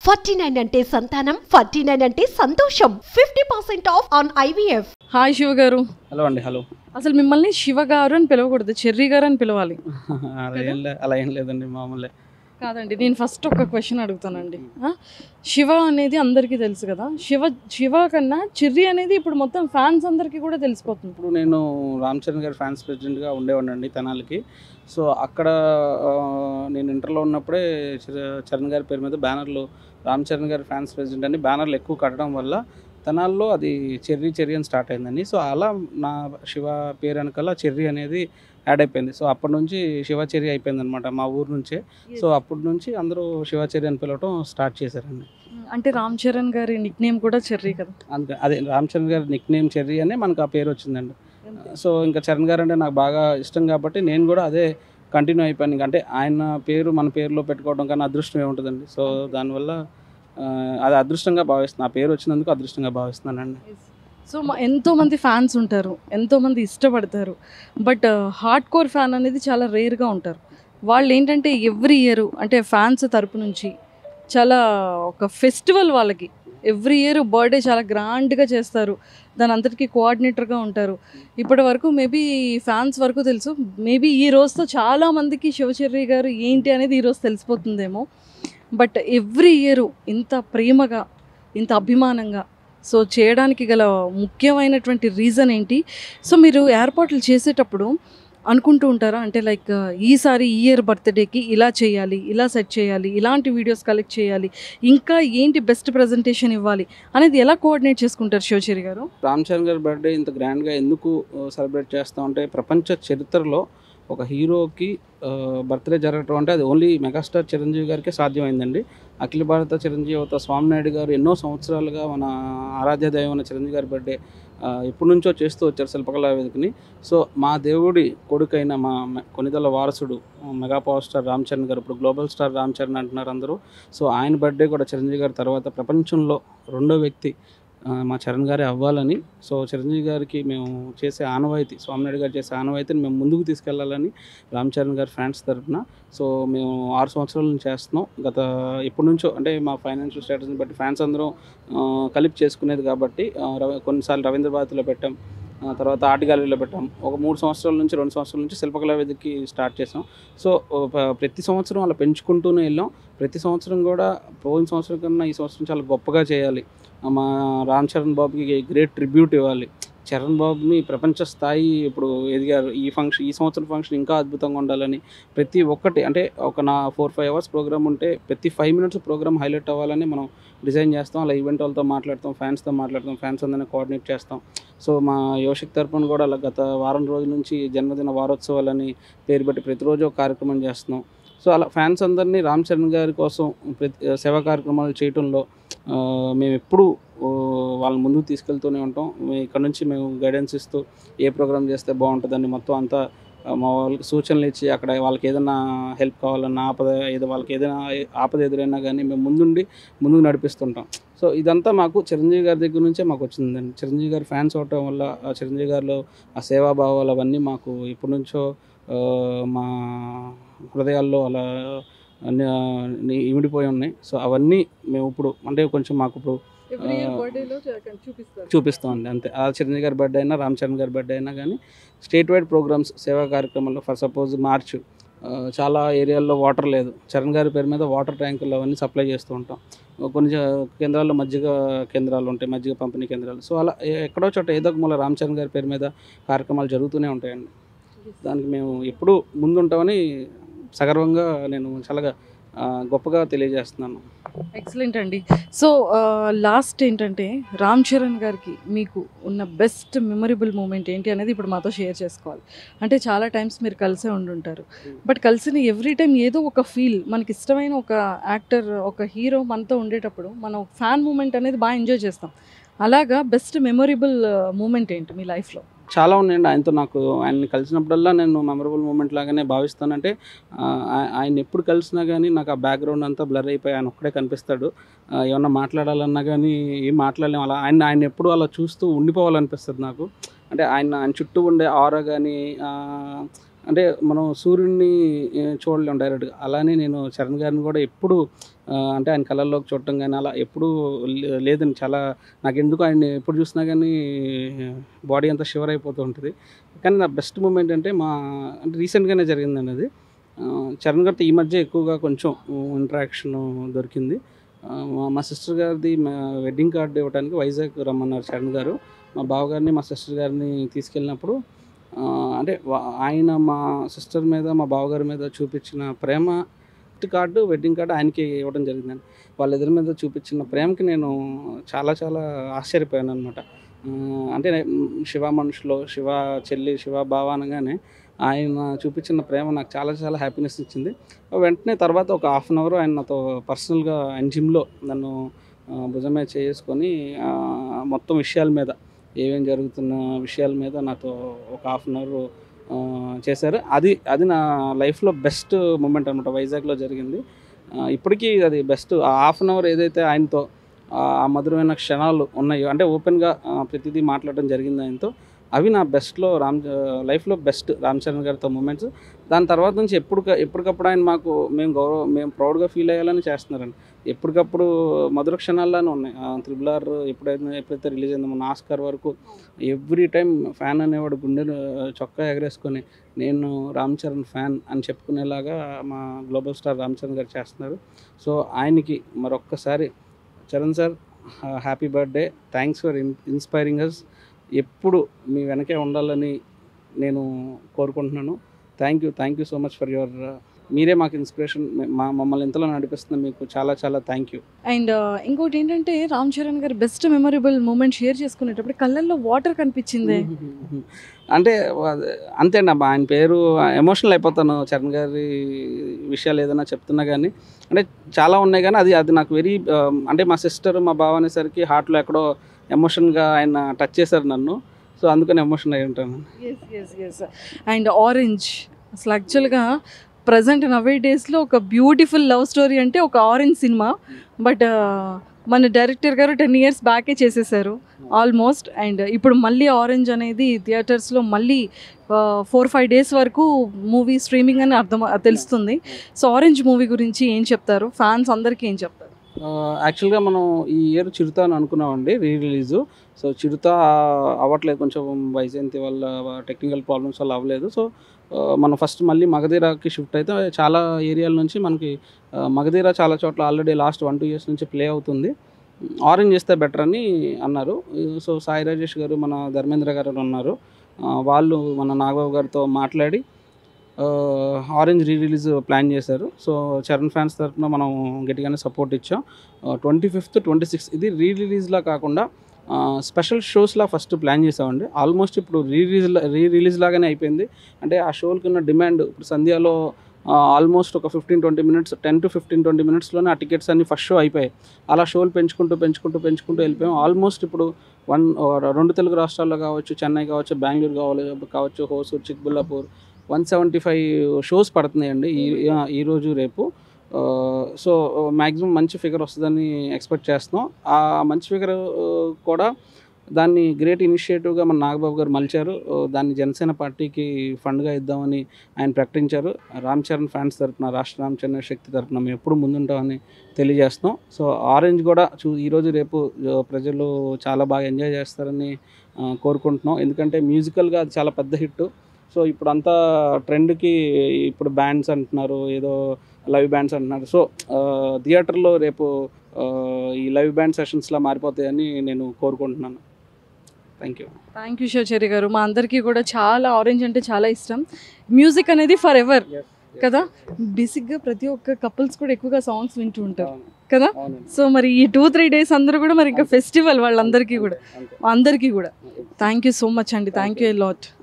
Forty nine అంటే సంతానం forty nine అంటే సంతోషం fifty percent off on IVF hi Shiva గారు హలో అండి హలో అసలు మిమ్మల్ని శివ గారు అని పిలవకూడదు చెర్రీ గారు అని పిలవాలి అలా ఏం లే అలా ఏం లేదండి మామూలే కాదండి నేను ఫస్ట్ ఒక క్వశ్చన్ అడుగుతానండి ఆ? శివ అనేది అందరికీ తెలుసు కదా శివ శివ కన్నా చెర్రీ అనేది ఇప్పుడు మొత్తం ఫ్యాన్స్ అందరికీ కూడా తెలిసిపోతుంది ఇప్పుడు నేను రామ్ చరణ్ గారి ఫ్యాన్స్ ప్రెసిడెంట్గా ఉండేవాడిని తెనాలికి సో అక్కడ ఆ, నేను ఇంటర్లో ఉన్నప్పుడే చర- చరణ్ గారి పేరు మీద బ్యానర్లు రామ్ చరణ్ గారి ఫ్యాన్స్ ప్రెసిడెంట్ అని బ్యానర్లు ఎక్కువ కట్టడం వల్ల తెనాల్లో అది చెర్రీ చెర్రీ అని స్టార్ట్ అయిందండి సో అలా నా శివ పేరు వెనకాల చెర్రీ అనేది యాడ్ అయిపోయింది సో అప్పటి నుంచి శివ చెర్రీ అయిపోయింది అనమాట మా ఊరు నుంచే సో అప్పటి నుంచి అందరూ శివ చెర్రీ అని పిలవటం స్టార్ట్ చేశారండి అంటే రామ్ చరణ్ గారి నిక్ నేమ్ కూడా చెర్రీ కదా అందుకే అదే రామ్ చరణ్ గారి నిక్ నేమ్ చెర్రీ అనే మనకు ఆ పేరు వచ్చిందండి సో ఇంకా చరణ్ గారు అంటే నాకు బాగా ఇష్టం కాబట్టి నేను కూడా అదే కంటిన్యూ అయిపోయాను ఇంకా అంటే ఆయన పేరు మన పేరులో పెట్టుకోవడం కన్నా అదృష్టం ఏముంటుందండి సో దానివల్ల ఆ, అది అదృష్టంగా భావిస్తున్నాను ఆ పేరు వచ్చినందుకు అదృష్టంగా భావిస్తున్నానండి సో మా ఎంతో మంది ఫ్యాన్స్ ఉంటారు ఎంతో మంది ఇష్టపడతారు బట్ హార్డ్ కోర్ ఫ్యాన్ అనేది చాలా రేర్గా ఉంటారు వాళ్ళు ఏంటంటే ఎవ్రీ ఇయర్ అంటే ఫ్యాన్స్ తరపు నుంచి చాలా ఒక ఫెస్టివల్ వాళ్ళకి ఎవ్రీ ఇయర్ బర్త్డే చాలా గ్రాండ్గా చేస్తారు దాని అంతటికీ కోఆర్డినేటర్గా ఉంటారు ఇప్పటి వరకు మేబీ ఫ్యాన్స్ వరకు తెలుసు మేబీ ఈ రోజుతో చాలా మందికి శివచర్రి గారు ఏంటి అనేది ఈరోజు తెలిసిపోతుందేమో బట్ ఎవ్రీ ఇయర్ ఇంత ప్రేమగా ఇంత అభిమానంగా సో చేయడానికి గల ముఖ్యమైనటువంటి రీజన్ ఏంటి సో మీరు ఏర్పాట్లు చేసేటప్పుడు అనుకుంటూ ఉంటారా అంటే లైక్ ఈసారి ఈ ఇయర్ బర్త్డేకి ఇలా చేయాలి ఇలా సెట్ చేయాలి ఇలాంటి వీడియోస్ కలెక్ట్ చేయాలి ఇంకా ఏంటి బెస్ట్ ప్రజెంటేషన్ ఇవ్వాలి అనేది ఎలా కోఆర్డినేట్ చేసుకుంటారు శివచరి గారు రామ్ చరణ్ గారి బర్త్డే ఇంత గ్రాండ్గా ఎందుకు సెలబ్రేట్ చేస్తాం అంటే ప్రపంచ చరిత్రలో ఒక హీరోకి బర్త్డే జరగటం అంటే అది ఓన్లీ మెగాస్టార్ చిరంజీవి గారికే సాధ్యమైందండి అఖిల భారత చిరంజీవి అవత స్వామినాయుడు గారు ఎన్నో సంవత్సరాలుగా మన ఆరాధ్య దైవమైన చిరంజీవి గారి బర్త్డే ఆ, ఎప్పటి నుంచో చేస్తూ వచ్చారు శిల్పకళా వేదికని సో మా దేవుడి కొడుకైన మా మె- కొనిదల వారసుడు ఆ, mega power star Ram Charan గారు ఇప్పుడు గ్లోబల్ స్టార్ రామ్ చరణ్ అంటున్నారు అందరూ సో ఆయన బర్త్డే కూడా చిరంజీవి గారి తర్వాత ప్రపంచంలో రెండో వ్యక్తి ఆ, మా చరణ్ గారే అవ్వాలని సో చిరంజీవి గారికి మేము చేసే ఆనవాయితీ స్వామినాయుడు గారు చేసే ఆనవాయితీని మేము ముందుకు తీసుకెళ్లాలని రామ్ చరణ్ గారి ఫ్యాన్స్ తరఫున సో మేము ఆరు సంవత్సరాల నుంచి చేస్తున్నాం గత ఎప్పటి నుంచో అంటే మా ఫైనాన్షియల్ స్టేటస్ని బట్టి ఫ్యాన్స్ అందరం ఆ, కలిపి చేసుకునేది కాబట్టి ఆ, రవ- కొన్నిసార్లు రవీంద్ర భారతిలో పెట్టాం ఆ, తర్వాత ఆర్ట్ గ్యాలరీలో పెట్టాం ఒక మూడు సంవత్సరాల నుంచి రెండు సంవత్సరాల నుంచి శిల్పకళా వేదికకి స్టార్ట్ చేసాం సో ఓ ప- ప్రతి సంవత్సరం అలా పెంచుకుంటూనే వెళ్ళాం ప్రతి సంవత్సరం కూడా పోయిన సంవత్సరం కన్నా ఈ సంవత్సరం చాలా గొప్పగా చేయాలి ఆ, మా రామ్ చరణ్ బాబుకి గ్రేట్ ట్రిబ్యూట్ ఇవ్వాలి చరణ్ బాబుని ప్రపంచ స్థాయి ఇప్పుడు ఎదిగారు ఈ ఫంక్షన్ ఈ సంవత్సరం ఫంక్షన్ ఇంకా అద్భుతంగా ఉండాలని ప్రతి ఒక్కటి అంటే ఒక నా ఫోర్ ఫైవ్ అవర్స్ ప్రోగ్రామ్ ఉంటే ప్రతి ఫైవ్ మినిట్స్ ప్రోగ్రామ్ హైలైట్ అవ్వాలని మనం డిజైన్ చేస్తాం అలా ఈవెంట్ వాళ్ళతో మాట్లాడతాం ఫ్యాన్స్తో మాట్లాడతాం ఫ్యాన్స్ అందరినీ కోఆర్డినేట్ చేస్తాం సో మా యోషిక్ తరపున కూడా అలా గత వారం రోజుల నుంచి జన్మదిన వారోత్సవాలని పేరు పెట్టి ప్రతిరోజు ఒక కార్యక్రమం చేస్తున్నాం సో అలా ఫ్యాన్స్ అందరినీ రామ్ చరణ్ గారి కోసం ప్రతి సేవా కార్యక్రమాలు చేయటంలో ఆ, మేము ఎప్పుడూ ఓ, వాళ్ళని ముందుకు తీసుకెళ్తూనే ఉంటాం మే- ఇక్కడ నుంచి మేము గైడెన్స్ ఇస్తూ ఏ ప్రోగ్రామ్ చేస్తే బాగుంటుందని మొత్తం అంతా ఆ, మా వాళ్ళకి సూచనలు ఇచ్చి అక్కడ వాళ్ళకి ఏదైనా హెల్ప్ కావాలన్నా ఆపద ఏదో వాళ్ళకి ఏదైనా ఆపద ఎదురైనా కానీ మేము ముందుండి ముందుకు నడిపిస్తుంటాం సో ఇదంతా మాకు చిరంజీవి గారి దగ్గర నుంచే మాకు వచ్చిందండి చిరంజీవి గారి ఫ్యాన్స్ అవటం వల్ల ఆ చిరంజీవి గారిలో ఆ సేవాభావాలు అవన్నీ మాకు ఎప్పటి నుంచో ఆ, మా హృదయాల్లో అలా అన్ని ఆ, ని- ఇమిడిపోయి ఉన్నాయి సో అవన్నీ మేము ఇప్పుడు అంటే కొంచెం మాకు ఇప్పుడు ఎవ్రీ ఇయర్ ఆ, బర్త్డేలో చూపిస్తారు చూపిస్తామండి అంతే ఆ చిరంజీవి గారి బర్త్డే అయినా రామ్ చరణ్ గారి బర్త్డే అయినా కానీ స్టేట్ వైడ్ ప్రోగ్రామ్స్ సేవా కార్యక్రమాల్లో ఫర్ సపోజ్ మార్చ్ ఆ, చాలా ఏరియాల్లో వాటర్ లేదు చరణ్ గారి పేరు మీద వాటర్ ట్యాంకులు అవన్నీ సప్లై చేస్తూ ఉంటాం కొన్ని జ- కేంద్రాల్లో మజ్జిగ కేంద్రాలు ఉంటాయి మజ్జిగ పంపిణీ కేంద్రాలు సో అలా ఏ- ఎక్కడో చోట ఏదో ఒక మూల రామ్ చరణ్ గారి పేరు మీద కార్యక్రమాలు జరుగుతూనే ఉంటాయండి దానికి మేము ఎప్పుడూ ముందుంటామని సగర్వంగా నేను చాలా ఆ, గొప్పగా తెలియజేస్తున్నాను ఎక్సలెంట్ అండి సో లాస్ట్ ఏంటంటే రామ్ చరణ్ గారికి మీకు ఉన్న బెస్ట్ మెమరబుల్ మూమెంట్ ఏంటి అనేది ఇప్పుడు మాతో షేర్ చేసుకోవాలి అంటే చాలా టైమ్స్ మీరు కలిసే ఉండుంటారు బట్ కలిసిన ఎవ్రీ టైం ఏదో ఒక ఫీల్ మనకి ఇష్టమైన ఒక యాక్టర్ ఒక హీరో మనతో ఉండేటప్పుడు మనం ఫ్యాన్ మూమెంట్ అనేది బాగా ఎంజాయ్ చేస్తాం అలాగా బెస్ట్ మెమొరబుల్ మూమెంట్ ఏంటి మీ లైఫ్లో చాలా ఉన్నాయండి ఆయనతో నాకు ఆయన్ని కలిసినప్పుడల్లా నేను మెమరబుల్ మూమెంట్ లాగానే భావిస్తానంటే ఆ, ఆ- ఆయన ఎప్పుడు కలిసినా కానీ నాకు ఆ బ్యాక్గ్రౌండ్ అంతా బ్లర్ అయిపోయి ఆయన ఒక్కడే కనిపిస్తాడు ఆ, ఏమన్నా మాట్లాడాలన్నా కానీ ఏం మాట్లాడలేము అలా ఆయన ఆయన ఎప్పుడు అలా చూస్తూ ఉండిపోవాలనిపిస్తుంది నాకు అంటే ఆయన ఆయన చుట్టూ ఉండే ఆరా కానీ అంటే మనం సూర్యుడిని ఆ, చూడలేం డైరెక్ట్గా అలానే నేను చరణ్ గారిని కూడా ఎప్పుడు ఆ, అంటే ఆయన కళల్లోకి చూడటం కానీ అలా ఎప్పుడు లే- లేదండి చాలా నాకు ఎందుకు ఆయన ఎప్పుడు చూసినా కానీ బాడీ అంతా షివర్ అయిపోతూ ఉంటుంది కానీ నా బెస్ట్ మూమెంట్ అంటే మా అంటే రీసెంట్గానే జరిగిందండి అది ఆ, చరణ్ గారితో ఈ మధ్య ఎక్కువగా కొంచెం ఇంటరాక్షన్ దొరికింది ఆ, మా- మా సిస్టర్ గారిది మా వెడ్డింగ్ కార్డు ఇవ్వడానికి వైజాగ్ రమ్మన్నారు చరణ్ గారు మా బావగారిని మా సిస్టర్ గారిని తీసుకెళ్ళినప్పుడు ఆ, అంటే వా- ఆయన మా సిస్టర్ మీద మా బావగారి మీద చూపించిన ప్రేమ గిఫ్ట్ కార్డు వెడ్డింగ్ కార్డు ఆయనకి ఇవ్వడం జరిగిందండి వాళ్ళిద్దరి మీద చూపించిన ప్రేమకి నేను చాలా చాలా ఆశ్చర్యపోయాను అనమాట అంటే మ్, శివ మనుషులో శివ చెల్లి శివ బావ అనగానే ఆయన చూపించిన ప్రేమ నాకు చాలా చాలా హ్యాపీనెస్ ఇచ్చింది వెంటనే తర్వాత ఒక హాఫ్ అన్ అవర్ ఆయన నాతో పర్సనల్గా ఆయన జిమ్లో నన్ను ఆ, భుజం మీద చేసుకొని ఆ, మొత్తం విషయాల మీద ఏమేం జరుగుతున్న విషయాల మీద నాతో ఒక హాఫ్ అన్ అవర్ చేశారు అది అది నా లైఫ్లో బెస్ట్ మూమెంట్ అనమాట వైజాగ్లో జరిగింది ఆ, ఇప్పటికీ అది బెస్ట్ ఆ హాఫ్ అన్ అవర్ ఏదైతే ఆయనతో ఆ ఆ మధురమైన క్షణాలు ఉన్నాయో అంటే ఓపెన్గా ప్రతిదీ మాట్లాడడం జరిగింది ఆయనతో అవి నా బెస్ట్లో రామ్ లైఫ్లో బెస్ట్ రామ్ చరణ్ గారితో మూమెంట్స్ దాని తర్వాత నుంచి ఎప్పుడు ఎప్పటికప్పుడు ఆయన మాకు మేము గౌరవ మేము ప్రౌడ్గా ఫీల్ అయ్యేలానే చేస్తున్నారండి ఎప్పటికప్పుడు మధుర క్షణాల్లోనే ఉన్నాయి త్రిబుల్ ఆర్ ఎప్పుడైతే ఎప్పుడైతే రిలీజ్ అయిందో మన ఆస్కార్ వరకు ఎవ్రీ టైం ఫ్యాన్ అనేవాడు గుండె చొక్కా ఎగరేసుకొని నేను రామ్ చరణ్ ఫ్యాన్ అని చెప్పుకునేలాగా మా గ్లోబల్ స్టార్ రామ్ చరణ్ గారు చేస్తున్నారు సో ఆయనకి మరొక్కసారి Charan sir happy birthday thanks for in inspiring us ఎప్పుడు మీ వెనకే ఉండాలని నేను కోరుకుంటున్నాను thank you thank you so much for your మీరే మాకు ఇన్స్పిరేషన్ మా మమ్మల్ని ఇంతలో నడిపిస్తుంది మీకు చాలా చాలా థ్యాంక్ యూ అండ్ ఇంకోటి ఏంటంటే రామ్ చరణ్ గారి బెస్ట్ మెమొరబుల్ మూమెంట్ షేర్ చేసుకునేటప్పుడు కళ్ళల్లో వాటర్ కనిపించింది అంటే వా- అంతే అండి అబ్బా ఆయన పేరు ఎమోషనల్ అయిపోతాను చరణ్ గారి విషయాలు ఏదైనా చెప్తున్నా కానీ అంటే చాలా ఉన్నాయి కానీ అది అది నాకు వెరీ అంటే మా సిస్టర్ మా బావ అనేసరికి హార్ట్లో ఎక్కడో ఎమోషన్గా ఆయన టచ్ చేశారు నన్ను సో అందుకని ఎమోషన్ అయి ఉంటాను yes yes yes and Orange అసలు యాక్చువల్గా ప్రజెంట్ నవే డేస్లో ఒక బ్యూటిఫుల్ లవ్ స్టోరీ అంటే ఒక ఆరెంజ్ సినిమా బట్ మన డైరెక్టర్ గారు టెన్ ఇయర్స్ బ్యాకే చేసేసారు ఆల్మోస్ట్ అండ్ ఇప్పుడు మళ్ళీ ఆరెంజ్ అనేది థియేటర్స్లో మళ్ళీ ఫోర్ ఫైవ్ డేస్ వరకు మూవీ స్ట్రీమింగ్ అని అర్థం తెలుస్తుంది సో ఆరెంజ్ మూవీ గురించి ఏం చెప్తారు ఫ్యాన్స్ అందరికీ ఏం చెప్తారు యాక్చువల్గా మనం ఈ ఇయర్ చిరుత అని అనుకున్నామండి రీ రిలీజు సో చిరుత అవ్వట్లేదు కొంచెం వైజయంతి వల్ల టెక్నికల్ ప్రాబ్లమ్స్ వల్ల అవ్వలేదు సో ఆ, మనం ఫస్ట్ మళ్ళీ మగధీరాకి షిఫ్ట్ అయితే చాలా ఏరియాల నుంచి మనకి ఆ, మగధీర చాలా చోట్ల already last one two years నుంచి ప్లే అవుతుంది ఆరెంజ్ చేస్తే బెటర్ అని అన్నారు సో సాయి రాజేష్ గారు మన ధర్మేంద్ర గారు ఉన్నారు ఆ, వాళ్ళు మన నాగబాబు గారితో మాట్లాడి ఆరెంజ్ రీ రిలీజ్ ప్లాన్ చేశారు సో చరణ్ ఫ్యాన్స్ తరఫున మనం గట్టిగానే సపోర్ట్ ఇచ్చాం ట్వంటీ ఫిఫ్త్ ట్వంటీ సిక్స్త్ ఇది రీ రిలీజ్లా కాకుండా స్పెషల్ షోస్లా ఫస్ట్ ప్లాన్ చేసామండి ఆల్మోస్ట్ ఇప్పుడు రీ రిలీజ్ రీ రిలీజ్ లాగానే అయిపోయింది అంటే ఆ షోలకి ఉన్న డిమాండ్ ఇప్పుడు సంధ్యాలో ఆల్మోస్ట్ ఒక fifteen twenty minutes ten to fifteen twenty మినిట్స్లోనే ఆ టికెట్స్ అన్ని ఫస్ట్ షో అయిపోయాయి అలా షోలు పెంచుకుంటూ పెంచుకుంటూ పెంచుకుంటూ వెళ్ళిపోయాం ఆల్మోస్ట్ ఇప్పుడు వన్ రెండు తెలుగు రాష్ట్రాల్లో కావచ్చు చెన్నై కావచ్చు బెంగళూరు కావాలి కావచ్చు Hosur Chikballapur one seventy five shows పడుతున్నాయండి ఈ ఈ రోజు రేపు సో మ్యాక్సిమం మంచి ఫిగర్ వస్తుందని ఎక్స్పెక్ట్ చేస్తున్నాం ఆ మంచి ఫిగర్ కూడా దాన్ని గ్రేట్ ఇనిషియేటివ్గా మన నాగబాబు గారు మలిచారు ఆ, దాన్ని జనసేన పార్టీకి ఫండ్గా ఇద్దామని ఆయన ప్రకటించారు రామ్ చరణ్ ఫ్యాన్స్ తరపున రాష్ట్ర రామ్ చరణ్ శక్తి తరపున మేము ఎప్పుడు ముందుంటామని తెలియజేస్తున్నాం సో ఆరెంజ్ కూడా చూ ఈరోజు రేపు ఆ, ప్రజలు చాలా బాగా ఎంజాయ్ చేస్తారని ఆ, కోరుకుంటున్నాం ఎందుకంటే మ్యూజికల్గా అది చాలా పెద్ద హిట్ సో ఇప్పుడు అంతా ట్రెండ్కి ఇప్పుడు బ్యాండ్స్ అంటున్నారు ఏదో లైవ్ బ్యాండ్స్ అంటున్నారు సో థియేటర్లో రేపు ఆ, ఈ లైవ్ బ్యాండ్ సెషన్స్లా మారిపోతాయని నేను కోరుకుంటున్నాను thank you thank you Shivachari గారు మా అందరికీ కూడా చాలా ఆరెంజ్ అంటే చాలా ఇష్టం మ్యూజిక్ అనేది ఫర్ ఎవర్ కదా బేసిక్గా ప్రతి ఒక్క కపుల్స్ కూడా ఎక్కువగా సాంగ్స్ వింటూ ఉంటారు కదా అవునండి సో మరి ఈ టూ త్రీ డేస్ అందరూ కూడా మరి ఇంకా ఫెస్టివల్ వాళ్ళందరికీ కూడా అందరికీ కూడా థ్యాంక్ యూ సో మచ్ అండి థ్యాంక్ యూ లాట్